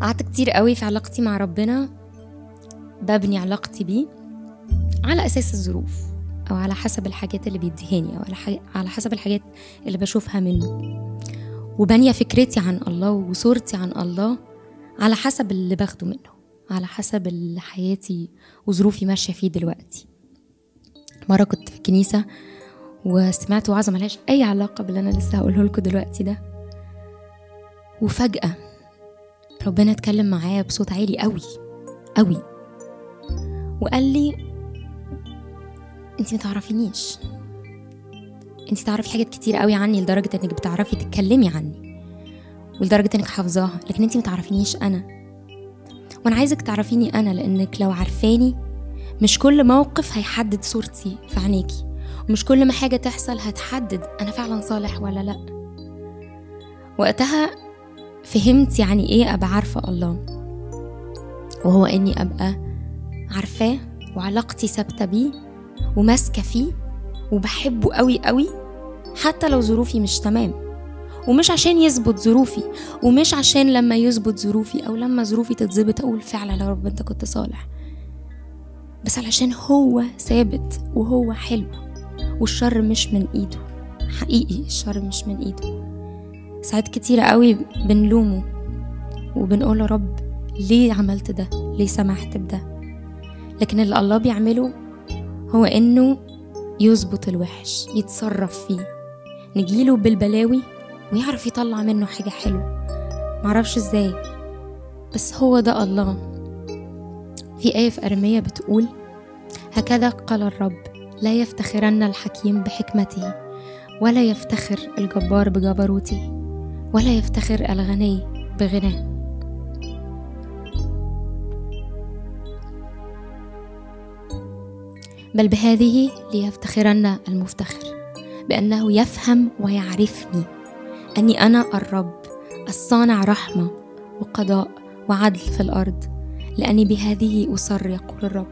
قعدت كتير قوي في علاقتي مع ربنا ببني علاقتي بيه على أساس الظروف أو على حسب الحاجات اللي بيديهاني أو على, ح... على حسب الحاجات اللي بشوفها منه وبانية فكرتي عن الله وصورتي عن الله على حسب اللي باخده منه على حسب اللي حياتي وظروفي ماشية فيه دلوقتي مرة كنت في الكنيسة وسمعت وعظة ملهاش أي علاقة باللي أنا لسه هقوله لكم دلوقتي ده وفجأة ربنا اتكلم معايا بصوت عالي قوي قوي وقال لي انت متعرفينيش انت تعرفي حاجات كتير قوي عني لدرجة انك بتعرفي تتكلمي عني ولدرجة انك حافظاها لكن انت متعرفينيش انا وانا عايزك تعرفيني انا لانك لو عارفاني مش كل موقف هيحدد صورتي في عينيكي ومش كل ما حاجة تحصل هتحدد انا فعلا صالح ولا لا وقتها فهمت يعني ايه ابقى عارفة الله وهو اني ابقى عارفاه وعلاقتي ثابتة بيه وماسكة فيه وبحبه قوي قوي حتى لو ظروفي مش تمام ومش عشان يظبط ظروفي ومش عشان لما يظبط ظروفي او لما ظروفي تتظبط اقول فعلا يا رب انت كنت صالح بس علشان هو ثابت وهو حلو والشر مش من ايده حقيقي الشر مش من ايده ساعات كتيرة قوي بنلومه وبنقول يا رب ليه عملت ده ليه سمحت بده لكن اللي الله بيعمله هو انه يظبط الوحش يتصرف فيه نجيله بالبلاوي ويعرف يطلع منه حاجة حلوة معرفش ازاي بس هو ده الله في آية في أرمية بتقول هكذا قال الرب لا يفتخرن الحكيم بحكمته ولا يفتخر الجبار بجبروته ولا يفتخر الغني بغناه بل بهذه ليفتخرن المفتخر بأنه يفهم ويعرفني أني أنا الرب الصانع رحمة وقضاء وعدل في الأرض لأني بهذه أصر يقول الرب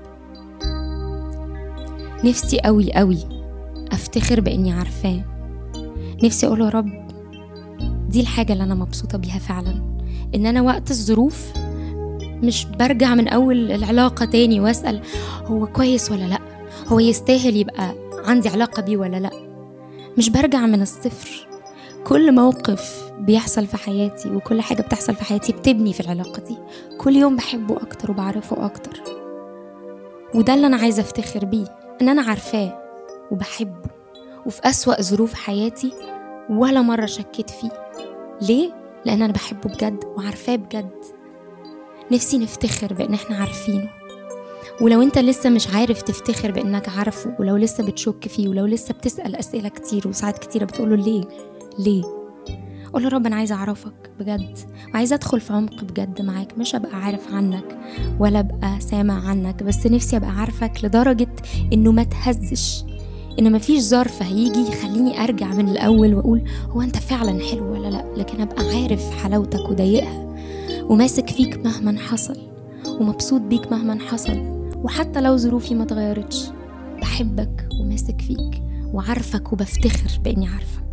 نفسي أوي أوي أفتخر بإني عارفاه نفسي أقول يا رب دي الحاجة اللي أنا مبسوطة بيها فعلا إن أنا وقت الظروف مش برجع من أول العلاقة تاني وأسأل هو كويس ولا لأ هو يستاهل يبقى عندي علاقة بيه ولا لأ مش برجع من الصفر كل موقف بيحصل في حياتي وكل حاجة بتحصل في حياتي بتبني في العلاقة دي كل يوم بحبه أكتر وبعرفه أكتر وده اللي أنا عايزة أفتخر بيه إن أنا عارفاه وبحبه وفي أسوأ ظروف حياتي ولا مرة شكيت فيه ليه؟ لأن أنا بحبه بجد وعارفاه بجد نفسي نفتخر بإن إحنا عارفينه ولو انت لسه مش عارف تفتخر بانك عارفه ولو لسه بتشك فيه ولو لسه بتسال اسئله كتير وساعات كتيره بتقوله ليه ليه قول له رب انا عايزه اعرفك بجد وعايزه ادخل في عمق بجد معاك مش ابقى عارف عنك ولا ابقى سامع عنك بس نفسي ابقى عارفك لدرجه انه ما تهزش ان مفيش ظرف هيجي يخليني ارجع من الاول واقول هو انت فعلا حلو ولا لا لكن ابقى عارف حلاوتك وضيقها وماسك فيك مهما حصل ومبسوط بيك مهما حصل وحتى لو ظروفي ما اتغيرتش بحبك وماسك فيك وعارفك وبفتخر باني عارفك